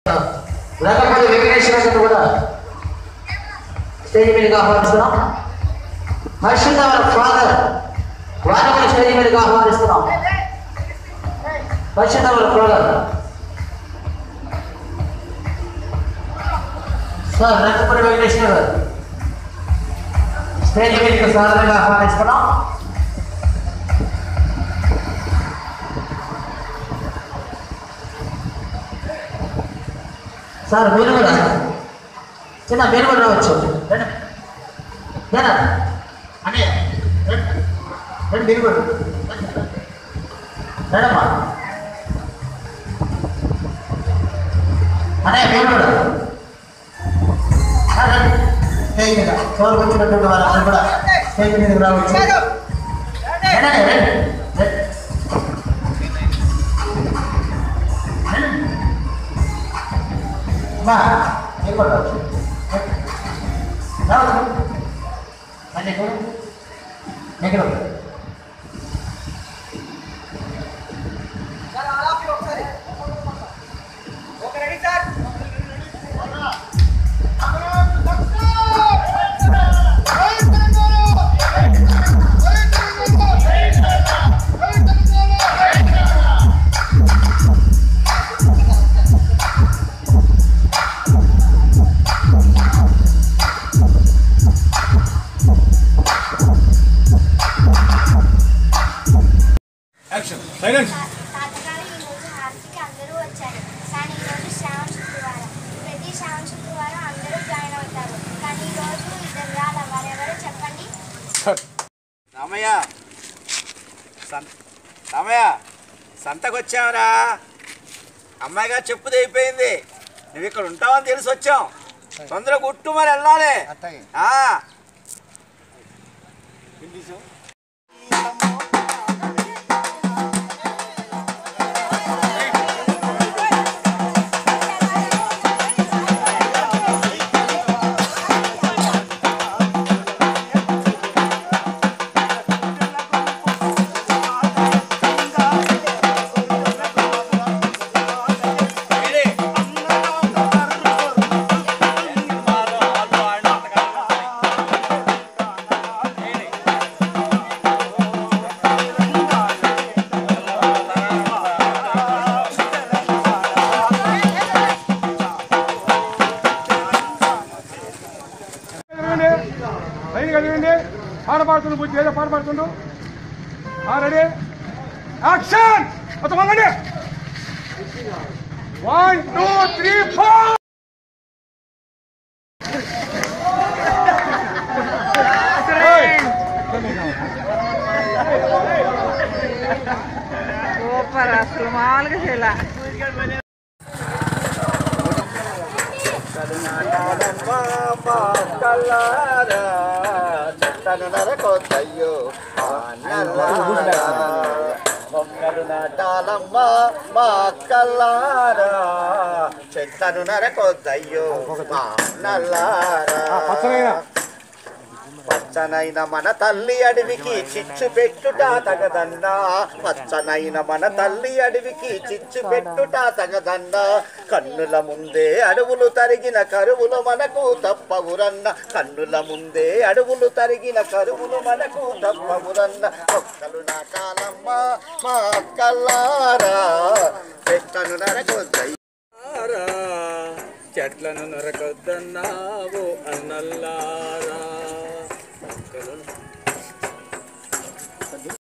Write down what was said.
రంగపల్లి వెంకటేశ్వర గారిని కూడా స్టేజ్ మీదకి ఆహ్వానిస్తున్నాం హర్షిత వాళ్ళ ఫాదర్ వారిని కూడా స్టేజ్ మీదకి ఆహ్వానిస్తున్నాం హర్షిత వాళ్ళ ఫాదర్ సార్ రంగపల్లి వెంకటేశ్వర గారు స్టేజ్ మీదకి సాధారణంగా ఆహ్వానిస్తున్నాం సార్ మీరు కూడా చిన్న మీరు కూడా రావచ్చు రండి. రండి. అన్నయ్య రండి. రండి మీరు కూడా రండమ్మా అన్నయ్య మీరు కూడా ఆ, రండి. స్టేజ్ మీద చోరు వచ్చినటువంటి వారందరూ కూడా స్టేజ్ మీదకి రావచ్చు రండి, రండి రండి. మా మీరు కూడా రావచ్చు రావచ్చు రండి ఇక్కడ ఎక్కడ యాక్షన్ సైలెన్స్ తాతగారు ఈరోజు హారతికి అందరూ వచ్చారు కానీ ఈరోజు శ్రావణ శుక్రవారం ప్రతి శ్రావణ శుక్రవారం అందరూ జాయిన్ అవుతారు కానీ ఈరోజు ఇద్దరు రాల వారెవరో చెప్పండి రామయ్య సం రామయ్య సంతకు వచ్చావురా అమ్మాయిగా చెప్పు అయిపోయింది నువ్వు ఇక్కడ ఉంటావని తెలిసి వచ్చాం తొందరగా గుట్టు మరి వెళ్ళాలి ఆ. చదవండి లైన్ చదవండి పాట పాడుతుండు బుద్ధి ఏదో పాట పాడుతుండు ఆ రెడీ యాక్షన్ మొత్తం వంగండి one two three four super అసలు మామూలుగా చేయాల చెట్టను నరకొద్దయ్యో మొక్కలు నాటాలమ్మ మా అక్కల్లారా చెట్టను నరకొద్దయ్యో మా నల్లారా పచ్చనైన మన తల్లి అడవికి చిచ్చు పెట్టుట తగదన్నా పచ్చనైన మన తల్లి అడవికి చిచ్చు పెట్టుట తగదన్నా కన్నుల ముందే అడవులు తరిగిన కరువులు మనకు తప్పవురన్న కన్నుల ముందే అడవులు తరిగిన కరువులు మనకు తప్పవురన్న మొక్కలు నాటాలమ్మ మా అక్కల్లారా చెట్టను నరకొద్దయ్యారా చెట్లను నరకొద్దన్నావు అన్నల్లారా మొక్కలు